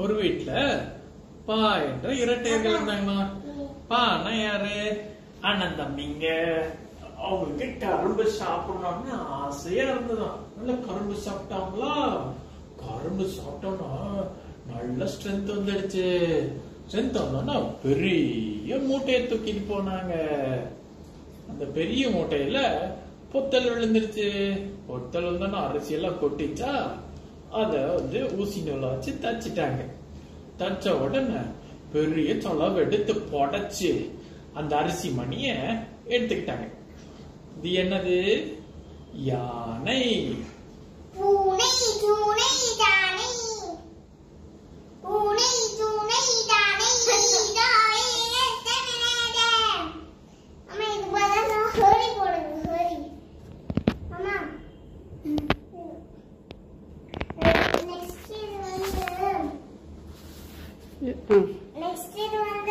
ஒரு வீட்ல பா என்ற இரட்டையர்கள் இருந்தாங்களா பான்னா யாரு அண்ணன் தம்பிங்க அவங்களுக்கு கரும்பு சாப்பிடணும்னு ஆசையா இருந்ததாம் நல்ல கரும்பு சாப்பிட்டாங்களா கரும்பு சாப்பிட்டோம்னா நல்ல ஸ்ட்ரென்த் வந்துடுச்சு ஸ்ட்ரென்த் வந்தோம்னா பெரிய மூட்டையை தூக்கிட்டு போனாங்க அந்த பெரிய மூட்டையில பொத்தல் விழுந்துருச்சு பொத்தல் வந்தோன்னா அரிசி எல்லாம் கொட்டிச்சா அத வந்து ஊசி நூலை வச்சு தச்சிட்டாங்க தச்ச உடனே பெரிய சொலவு எடுத்து புடைச்சு அந்த அரிசி மணிய எடுத்துக்கிட்டாங்க இது என்னது யானை பூனை பூனை தானை பூனை பூனை தானை தானே தனனட அம்மா இது பதிலா ஹரி போடுங்க ஹரி அம்மா நெக்ஸ்ட் இது வந்து ம் நெக்ஸ்ட் இது வந்து